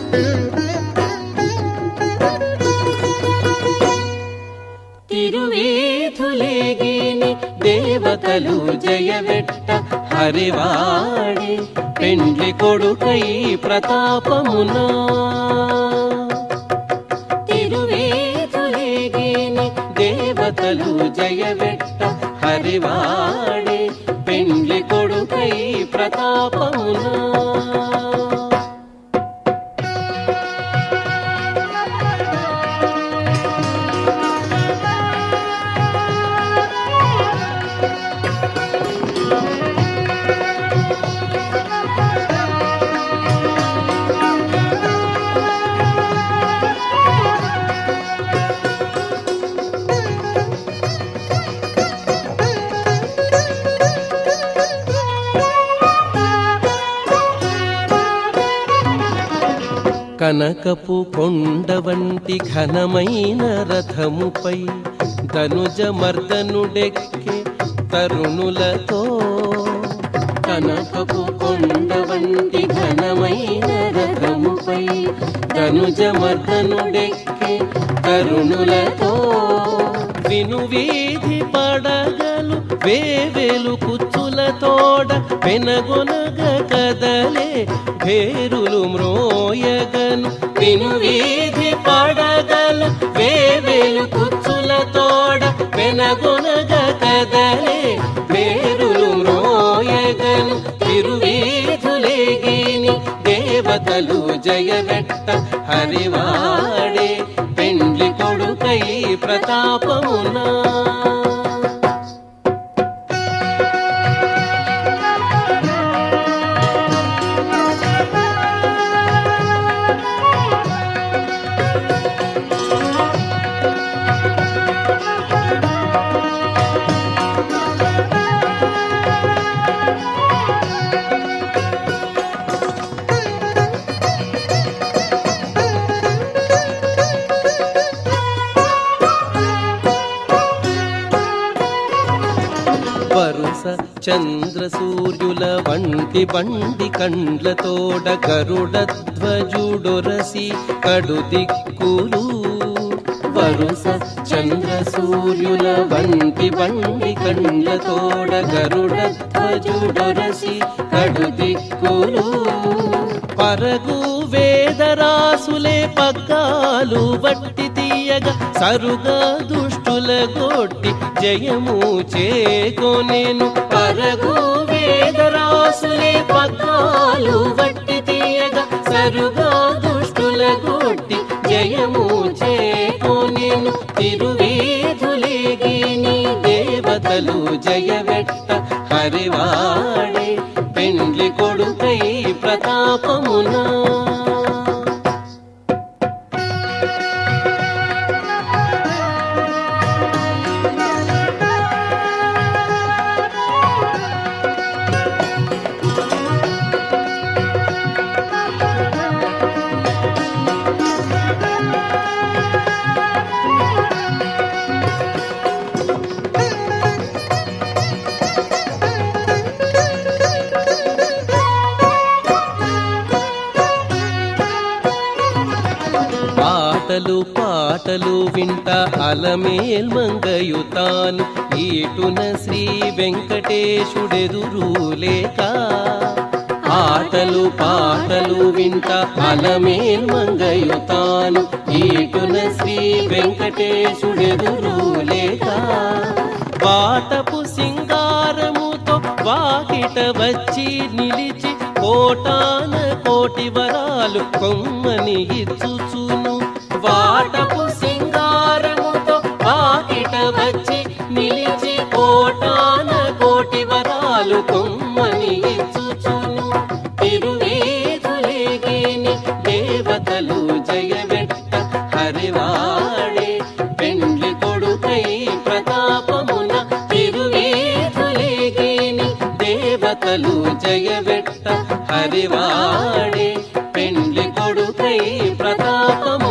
తిరువేధులేగిని దేవతలు జయవెట్ట హరివాడి పెండ్లి కొడుకై ప్రతాపమునా తిరువేధులేగిని దేవతలు జయవెట్ట హరివాడి పెండ్లి కొడుకై ప్రతాపమునా కనకపు కొండ వంటి ఘనమైన రథముపై ధనుజ మర్దనుడెక్కే తరుణులతో కనకపు కొండ వంటి ఘనమైన రథముపై ధనుజ మర్దనుడెక్కే తరుణులతో విను వీధి పడగలు వేవేలు కుచ్చులతోడ పెనగొనగ కదలే భేరులు మ్రోయగను విను వీధి పడగలు వేవేలు కుచ్చులతోడ పెనగొనగ కదలే భేరులు మ్రోయగను తిరువీధులేగిని దేవతలు జయవెట్ట హరివాడే పెండ్లి కొడుకై ప్రతాపమునా వరుస చంద్ర సూర్యుల వంటి బండి కండ్లతోడ గరుడ ధ్వజుడొరసి కడు దిక్కులు వరుస చంద్ర సూర్యుల వంటి బండి కండ్లతోడ గరుడ ధ్వజుడొరసి కడు దిక్కులు పరగు వేదరాసులే పగ్గాలు వట్టి తీయగా సరుగా దుష్టుల గొట్టి జయము చేకొనేను పరగు వేదరాసులే పగ్గాలు వట్టి తీయగా సరుగా దుష్టుల గొట్టి జయము చేకొనేను తిరువేధులేగిని దేవతలు జయవెట్ట హరివాడే పెండ్లి కొడుకై ప్రతాపమునా పాటలు పాటలు వింట అలమేల్ మంగయుతాను ఈటున శ్రీ వెంకటేశుడెదురు లేక ఆటలు పాటలు వింట అలమేల్ మంగయుతాను ఈటున శ్రీ వెంకటేశుడెదురు లేక బాటపు సింగారముతో వాకిట వచ్చి నిలిచి కోటాన కోటి వరాలు కొమ్మని ఇచ్చుచును వాటపు సింగారముతో వాకిట వచ్చి నిలిచి కోటాన కోటి వరాలు కొమ్మని ఇచ్చుచును తిరువేధులేగిని దేవతలు జయవెట్ట హరివాడే పెండ్లి కొడుకై ప్రతాపమున తిరువేధులేగిని దేవతలు జయవెట్ట హరివాడే పెండ్లి కొడుకై ప్రతాపము